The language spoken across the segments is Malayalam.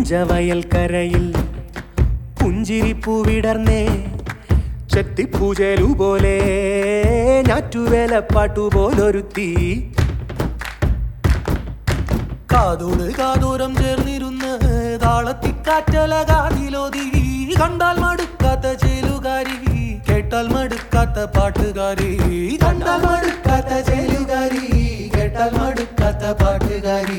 പുഞ്ചവയൽക്കരയിൽ പുഞ്ചിരിപ്പൂവിടർന്നേ ചെത്തിപ്പൂജലു പോലെ ഞാറ്റുവേലപ്പാട്ടുപോലൊരുത്തി കാതോട് കാതോരം ചേർന്നിരുന്ന് താളത്തിക്കാറ്റല കാതിലോതി കണ്ടാൽ മടുക്കാത്ത ചേലുകാരി കേട്ടാൽ മടുക്കാത്ത പാട്ടുകാരി കണ്ടാൽ മടുക്കാത്ത ചേലുകാരി കേട്ടാൽ മടുക്കാത്ത പാട്ടുകാരി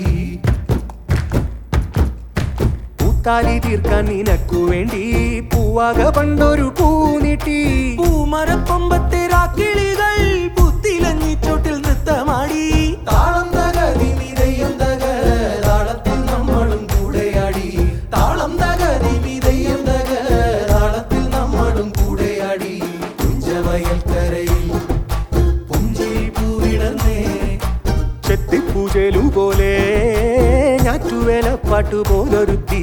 പൂത്താലി തീർക്കാൻ നിനക്കു വേണ്ടി പൂവാക പണ്ടൊരു പൂ നീട്ടി പൂമരക്കൊമ്പത്തെ രാക്കിളികൾ പുത്തിലഞ്ഞിച്ചോട്ടിൽ നൃത്തമാടി താളം തകതി നിതയും തക താളത്തിൽ നമ്മളും കൂടെയാടി താളം തകതി നിതയും തക താളത്തിൽ നമ്മളും കൂടെയാടി പുഞ്ചവയൽക്കരയിൽ പുഞ്ചിരി പൂവിടന്നേ ചെത്തിപ്പൂജലു പോലെ ഞാറ്റുവേലപ്പാട്ടുപോലൊരുത്തി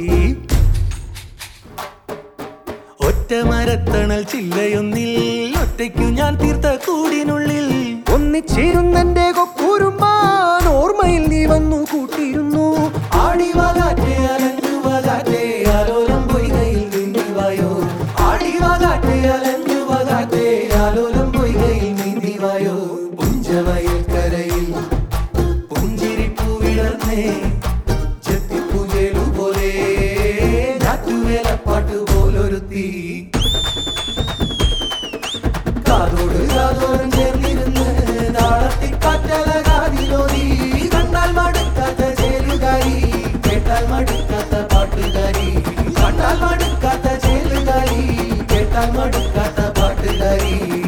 ഒറ്റ മരത്തണൽ ചില്ലയൊന്നിൽ ഒറ്റയ്ക്കു ഞാൻ തീർത്ത കൂടിനുള്ളിൽ ഒന്നിച്ചിരുന്നെന്റെ കൊക്കൂരുമ്പാൻ ഓർമ്മയിൽ നീ വന്നു കൂട്ടിയിരുന്നു ആടിവാകാറ്റേ അലഞ്ഞുവാകാറ്റേ ആലോലം പൊയ്കയിൽ നീന്തിവായോ ആടിവാകാറ്റേ അലഞ്ഞുവാകാറ്റേ ആലോലം പൊയ്കയിൽ നീന്തിവായോ പുഞ്ചവയൽക്കരയിൽ പുഞ്ചിരിപ്പൂവിടർന്നേ ചെത്തിപ്പൂജേലു പോലെ ഞാറ്റുവേലപ്പാട്ട് പോലൊരുത്തി കാതോട് കാതോരം ചേർന്നിരുന്ന് താളത്തിക്കാറ്റല കാതിലോതി കണ്ടാൽ മടുക്കാത്ത ചേലുകാരി കേട്ടാൽ മടുക്കാത്ത പാട്ടുകാരി കണ്ടാൽ മടുക്കാത്ത ചേലുകാരി കേട്ടാൽ മടുക്കാത്ത പാട്ടുകാരി